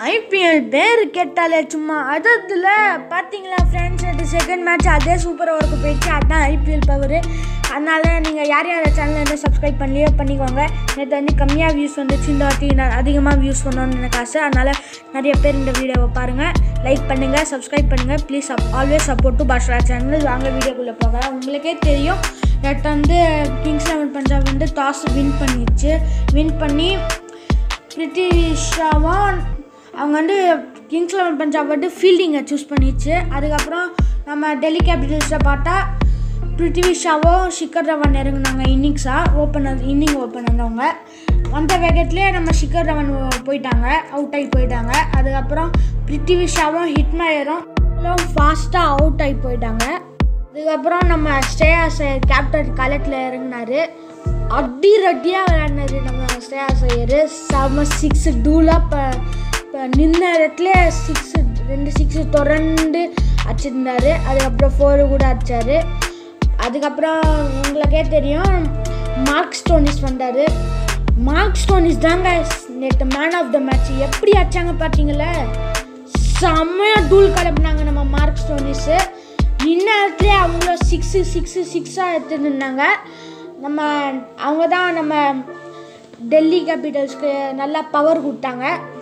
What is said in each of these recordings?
IPL பேர் கேட்டாலே சும்மா அதில் பார்த்தீங்களா ஃப்ரெண்ட்ஸ் ரெண்டு செகண்ட் மேட்ச் அதே சூப்பர் ஓவருக்கு போயிடுச்சு அதுதான் ஐபிஎல் பவர் அதனால் நீங்கள் யார் யார் சேனலில் இருந்து சப்ஸ்கிரைப் பண்ணலையோ பண்ணிக்கோங்க நேற்று வந்து கம்மியாக வியூஸ் வந்துச்சு இந்த வாட்டி நான் அதிகமாக வியூஸ் பண்ணணும்னு எனக்கு ஆசை அதனால் நிறைய பேர் இந்த வீடியோவை பாருங்கள் லைக் பண்ணுங்கள் சப்ஸ்கிரைப் பண்ணுங்கள் please always support to Basha channel வாங்க வீடியோக்குள்ளே போகலாம் உங்களுக்கே தெரியும் நேற்று வந்து கிங்ஸ் லெவன் பஞ்சாப் வந்து டாஸ் வின் பண்ணிடுச்சு வின் பண்ணி பிரிட்டிஷாவும் அவங்க வந்து கிங்ஸ் லெவன் பஞ்சாப் வந்து ஃபீல்டிங்கை சூஸ் பண்ணிச்சு அதுக்கப்புறம் நம்ம டெல்லி கேபிட்டல்ஸில் பார்த்தா பிருத்திவி ஷாவும் ஷிக்கர் தவன் இறங்குனாங்க இன்னிங்ஸாக ஓப்பனர் இன்னிங் ஓப்பன் பண்ணவங்க வந்த வேகத்துலேயே நம்ம ஷிக்கர் தவன் போயிட்டாங்க அவுட் ஆகி போயிட்டாங்க அதுக்கப்புறம் பிருத்திவி ஷாவும் ஹிட்மயரும் ஃபாஸ்ட்டாக அவுட் ஆகி போயிட்டாங்க அதுக்கப்புறம் நம்ம ஸ்ரேயாஸ் கேப்டன் களத்தில் இறங்கினாரு அடி ரட்டியாக விளையாடினாரு நம்ம ஸ்ரேயாஸ் ஐயர் செம சிக்ஸ் டூலாக இப்போ இப்போ நின்ன இடத்துல சிக்ஸ் ரெண்டு சிக்ஸ் தொடர்ந்து அடிச்சிருந்தாரு அதுக்கப்புறம் ஃபோரு கூட அடிச்சாரு அதுக்கப்புறம் உங்களுக்கே தெரியும் மார்க் ஸ்டோனிஸ் வந்தார் மார்க் ஸ்டோனிஸ் தாங்க நேற்று மேன் ஆஃப் த மேட்ச் எப்படி அடிச்சாங்க பார்த்தீங்களா செம்மையாக தூள் கலப்புனாங்க நம்ம மார்க் ஸ்டோனிஸு நின்ன இடத்துல அவங்கள சிக்ஸு சிக்ஸு சிக்ஸாக எடுத்துட்டு இருந்தாங்க நம்ம அவங்க தான் நம்ம டெல்லி கேபிட்டல்ஸ்க்கு நல்லா பவர் கொடுத்தாங்க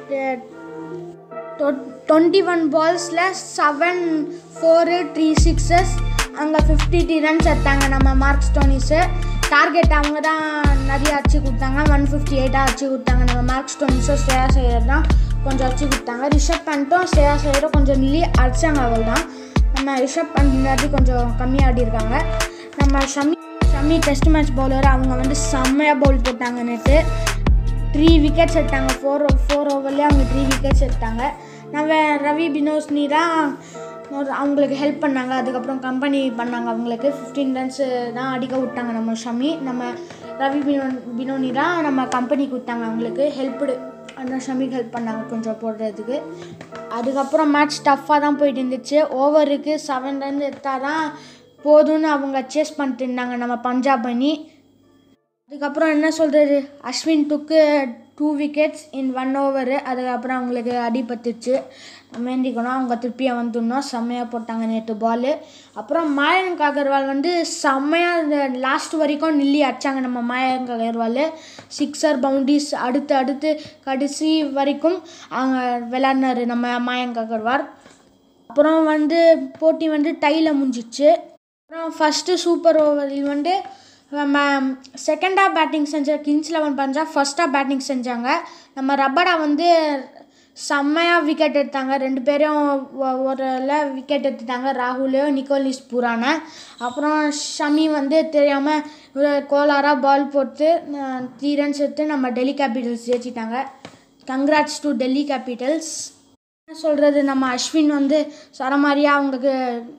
டுவெண்ட்டி ஒன் பால்ஸில் செவன் ஃபோரு த்ரீ சிக்ஸஸ் அங்கே ஃபிஃப்டி த்ரீ ரன்ஸ் எடுத்தாங்க நம்ம மார்க் ஸ்டோனிஸு டார்கெட் அவங்க தான் நிறைய அடிச்சு கொடுத்தாங்க ஒன் ஃபிஃப்டி எயிட்டாக அடிச்சு கொடுத்தாங்க நம்ம மார்க் ஸ்டோனிஸும் ஸ்ரேயா செய்யர் தான் கொஞ்சம் அடிச்சு கொடுத்தாங்க ரிஷப் பண்ணிட்டும் ஸ்ரேயா செய்யரும் கொஞ்சம் நில்லி அடிச்சாங்க அவள் தான் நம்ம ரிஷப் பண்ணி கொஞ்சம் கம்மியாக ஆடி இருக்காங்க நம்ம Shami Shami test match bowler அவங்க வந்து செம்மையாக பவுல் போட்டாங்க நேற்று த்ரீ விக்கெட்ஸ் எடுத்தாங்க ஃபோர் ஃபோர் ஓவர்லேயே அவங்க த்ரீ விக்கெட்ஸ் எடுத்தாங்க நம்ம ரவி பினோஸ்னி தான் ஒரு அவங்களுக்கு ஹெல்ப் பண்ணாங்க அதுக்கப்புறம் கம்பெனி பண்ணாங்க அவங்களுக்கு ஃபிஃப்டீன் ரன்ஸு தான் அடிக்க விட்டாங்க நம்ம ஷமி நம்ம ரவி பினோ பினோனி தான் நம்ம கம்பெனி கொடுத்தாங்க அவங்களுக்கு ஹெல்ப்டு அந்த ஷமிக்கு ஹெல்ப் பண்ணாங்க கொஞ்சம் போடுறதுக்கு அதுக்கப்புறம் மேட்ச் டஃப்பாக தான் போயிட்டு இருந்துச்சு ஓவருக்கு செவன் ரன் எடுத்தால் தான் போதும்னு அவங்க சேஸ் பண்ணிட்டு இருந்தாங்க நம்ம பஞ்சாப் அணி அதுக்கப்புறம் என்ன சொல்கிறது அஸ்வின் டுக்கு two wickets in one over அதுக்கப்புறம் அவங்களுக்கு அடிபட்டுச்சு வேண்டிக்கணும் அவங்க திருப்பியாக வந்துடணும் செம்மையாக போட்டாங்க நேற்று பால் அப்புறம் மாயங்க் அகர்வால் வந்து செம்மையாக இந்த லாஸ்ட் வரைக்கும் நில்லி அடித்தாங்க நம்ம மாயங்க் அகர்வால் சிக்ஸர் பவுண்டரிஸ் அடுத்து அடுத்து கடைசி வரைக்கும் அவங்க விளையாடினார் நம்ம மாயங்க் அகர்வால் அப்புறம் வந்து போட்டி வந்து டையில் முடிஞ்சிச்சு அப்புறம் ஃபஸ்ட்டு சூப்பர் ஓவரில் வந்து நம்ம செகண்டாக பேட்டிங் செஞ்ச கிங்ஸ் லெவன் பஞ்சாப் ஃபஸ்ட்டாக பேட்டிங் செஞ்சாங்க நம்ம ரபடா வந்து செம்மையாக விக்கெட் எடுத்தாங்க ரெண்டு பேரும் ஒரு விக்கெட் எடுத்துட்டாங்க ராகுல் நிக்கோலிஸ் புரான அப்புறம் ஷமி வந்து தெரியாமல் கோலாராக பால் போட்டு த்ரீ ரன்ஸ் எடுத்து நம்ம டெல்லி கேபிட்டல்ஸ் ஜெயிச்சிட்டாங்க கங்க்ராட்ஸ் டு டெல்லி கேபிட்டல்ஸ் என்ன சொல்கிறது நம்ம அஸ்வின் வந்து சரமாரியாக அவங்களுக்கு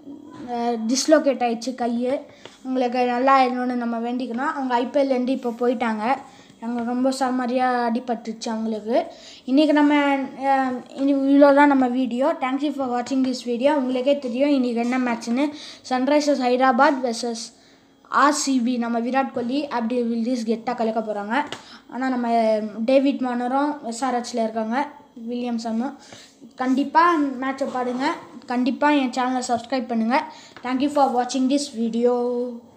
டிஸ்லோகேட் ஆயிடுச்சு கை உங்களுக்கு நல்லா இருக்கணும்னு நம்ம வேண்டிக்கணும் அவங்க ஐபிஎல்லேருந்து இப்போ போயிட்டாங்க அங்கே ரொம்ப சரமாரியாக அடிபட்டுருச்சு அவங்களுக்கு இன்றைக்கி நம்ம இவ்வளோ தான் நம்ம வீடியோ தேங்க்யூ ஃபார் வாட்சிங் திஸ் வீடியோ உங்களுக்கே தெரியும் இன்றைக்கி என்ன மேட்ச்னு சன்ரைசர்ஸ் ஹைதராபாத் வெர்சஸ் ஆர்சிபி நம்ம விராட் கோலி அப்படி வில்லிஸ் கெட்டாக கலக்க போகிறாங்க ஆனால் நம்ம டேவிட் மானரும் எஸ்ஆர்ஹெச்சில் இருக்காங்க வில்லியம்சனும் கண்டிப்பாக மேட்சை பாருங்கள் கண்டிப்பாக என் சேனலை சப்ஸ்கிரைப் பண்ணுங்கள் தேங்க்யூ ஃபார் வாட்சிங் திஸ் வீடியோ